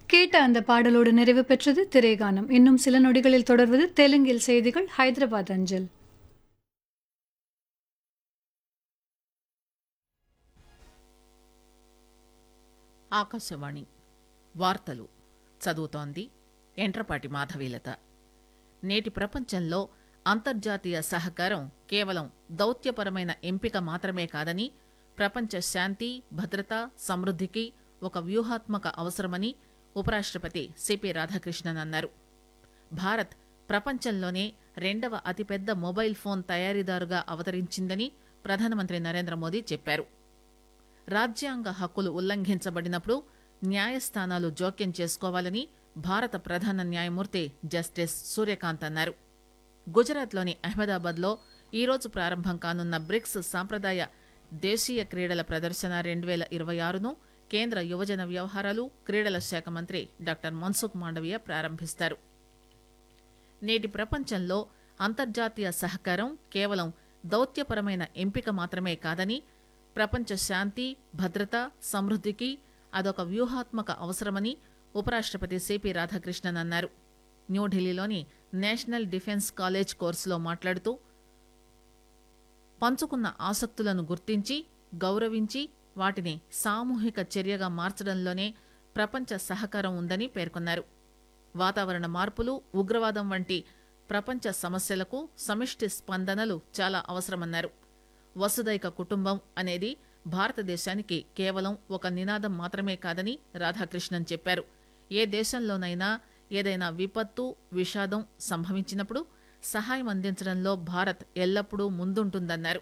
கேட்ட அந்த பாடலோடு நிறைவு பெற்றது திரைகானம் இன்னும் சில நொடிகளில் தொடர்வது தெலுங்கில் செய்திகள் ஹைதராபாத் அஞ்சல் ఆకాశవాణి వార్తలు చదువుతోంది ఎంట్రపాటి మాధవీలత నేటి ప్రపంచంలో అంతర్జాతీయ సహకారం కేవలం దౌత్యపరమైన ఎంపిక మాత్రమే కాదని ప్రపంచ శాంతి భద్రత సమృద్ధికి ఒక వ్యూహాత్మక అవసరమని ఉపరాష్ట్రపతి సిపి రాధాకృష్ణన్ అన్నారు భారత్ ప్రపంచంలోనే రెండవ అతిపెద్ద మొబైల్ ఫోన్ తయారీదారుగా అవతరించిందని ప్రధానమంత్రి నరేంద్ర మోదీ చెప్పారు రాజ్యాంగ హక్కులు ఉల్లంఘించబడినప్పుడు న్యాయస్థానాలు జోక్యం చేసుకోవాలని భారత ప్రధాన న్యాయమూర్తి జస్టిస్ సూర్యకాంత్ అన్నారు గుజరాత్లోని అహ్మదాబాద్లో ఈరోజు ప్రారంభం కానున్న బ్రిక్స్ సాంప్రదాయ దేశీయ క్రీడల ప్రదర్శన రెండు వేల ఇరవై ఆరును కేంద్ర యువజన వ్యవహారాలు క్రీడల శాఖ మంత్రి డాక్టర్ మన్సుఖ్ మాండవీయ ప్రారంభిస్తారు నేటి ప్రపంచంలో అంతర్జాతీయ సహకారం కేవలం దౌత్యపరమైన ఎంపిక మాత్రమే కాదని ప్రపంచ శాంతి భద్రత సమృద్ధికి అదొక వ్యూహాత్మక అవసరమని ఉపరాష్ట్రపతి సిపి రాధాకృష్ణన్ అన్నారు న్యూఢిల్లీలోని నేషనల్ డిఫెన్స్ కాలేజ్ కోర్సులో మాట్లాడుతూ పంచుకున్న ఆసక్తులను గుర్తించి గౌరవించి వాటిని సామూహిక చర్యగా మార్చడంలోనే ప్రపంచ సహకారం ఉందని పేర్కొన్నారు వాతావరణ మార్పులు ఉగ్రవాదం వంటి ప్రపంచ సమస్యలకు సమిష్టి స్పందనలు చాలా అవసరమన్నారు వసుదైక కుటుంబం అనేది భారతదేశానికి కేవలం ఒక నినాదం మాత్రమే కాదని రాధాకృష్ణన్ చెప్పారు ఏ దేశంలోనైనా ఏదైనా విపత్తు విషాదం సంభవించినప్పుడు సహాయం అందించడంలో భారత్ ఎల్లప్పుడూ ముందుంటుందన్నారు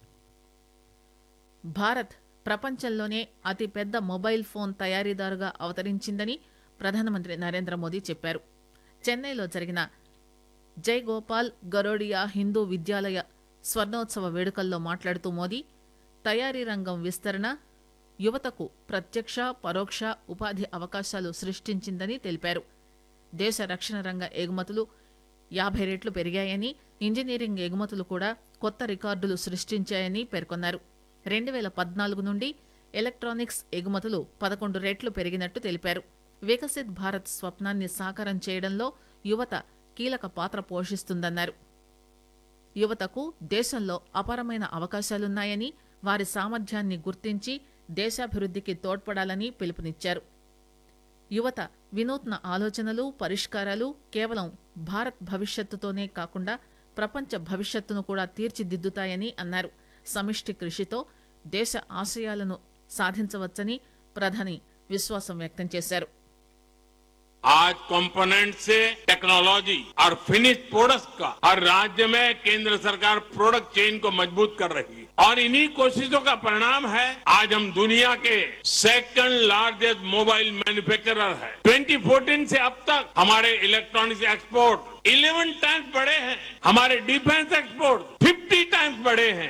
భారత్ ప్రపంచంలోనే అతిపెద్ద మొబైల్ ఫోన్ తయారీదారుగా అవతరించిందని ప్రధానమంత్రి నరేంద్ర మోదీ చెప్పారు చెన్నైలో జరిగిన జై గోపాల్ గరోడియా హిందూ విద్యాలయ స్వర్ణోత్సవ వేడుకల్లో మాట్లాడుతూ మోదీ తయారీ రంగం విస్తరణ యువతకు ప్రత్యక్ష పరోక్ష ఉపాధి అవకాశాలు సృష్టించిందని తెలిపారు దేశ రక్షణ రంగ ఎగుమతులు యాభై రెట్లు పెరిగాయని ఇంజనీరింగ్ ఎగుమతులు కూడా కొత్త రికార్డులు సృష్టించాయని పేర్కొన్నారు రెండు వేల పద్నాలుగు నుండి ఎలక్ట్రానిక్స్ ఎగుమతులు పదకొండు రెట్లు పెరిగినట్టు తెలిపారు వికసిత్ భారత్ స్వప్నాన్ని సాకారం చేయడంలో యువత కీలక పాత్ర పోషిస్తుందన్నారు యువతకు దేశంలో అపారమైన అవకాశాలున్నాయని వారి సామర్థ్యాన్ని గుర్తించి దేశాభివృద్ధికి తోడ్పడాలని పిలుపునిచ్చారు యువత వినూత్న ఆలోచనలు పరిష్కారాలు కేవలం భారత్ భవిష్యత్తుతోనే కాకుండా ప్రపంచ భవిష్యత్తును కూడా తీర్చిదిద్దుతాయని అన్నారు సమిష్టి కృషితో దేశ ఆశయాలను సాధించవచ్చని ప్రధాని విశ్వాసం వ్యక్తం చేశారు आज कंपोनेंट से टेक्नोलॉजी और फिनिश प्रोडक्ट्स का हर राज्य में केंद्र सरकार प्रोडक्ट चेन को मजबूत कर रही है और इन्हीं कोशिशों का परिणाम है आज हम दुनिया के सेकंड लार्जेस्ट मोबाइल मैन्युफैक्चरर है 2014 से अब तक हमारे इलेक्ट्रॉनिक्स एक्सपोर्ट 11 टाइम्स बढ़े हैं हमारे डिफेंस एक्सपोर्ट 50 टाइम्स बढ़े हैं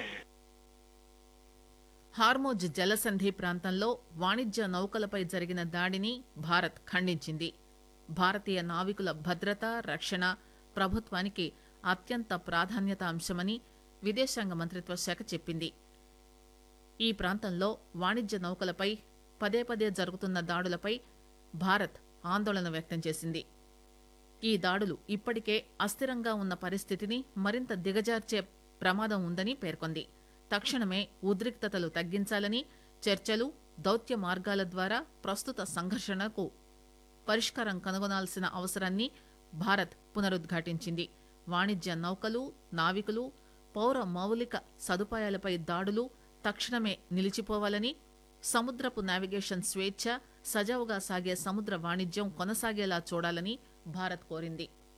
హార్మోజ్ జలసంధి ప్రాంతంలో వాణిజ్య నౌకలపై జరిగిన దాడిని భారత్ ఖండించింది భారతీయ నావికుల భద్రత రక్షణ ప్రభుత్వానికి అత్యంత ప్రాధాన్యత అంశమని విదేశాంగ మంత్రిత్వ శాఖ చెప్పింది ఈ ప్రాంతంలో వాణిజ్య నౌకలపై పదే పదే జరుగుతున్న దాడులపై భారత్ ఆందోళన వ్యక్తం చేసింది ఈ దాడులు ఇప్పటికే అస్థిరంగా ఉన్న పరిస్థితిని మరింత దిగజార్చే ప్రమాదం ఉందని పేర్కొంది తక్షణమే ఉద్రిక్తతలు తగ్గించాలని చర్చలు దౌత్య మార్గాల ద్వారా ప్రస్తుత సంఘర్షణకు పరిష్కారం కనుగొనాల్సిన అవసరాన్ని భారత్ పునరుద్ఘాటించింది వాణిజ్య నౌకలు నావికులు పౌర మౌలిక సదుపాయాలపై దాడులు తక్షణమే నిలిచిపోవాలని సముద్రపు నావిగేషన్ స్వేచ్ఛ సజావుగా సాగే సముద్ర వాణిజ్యం కొనసాగేలా చూడాలని భారత్ కోరింది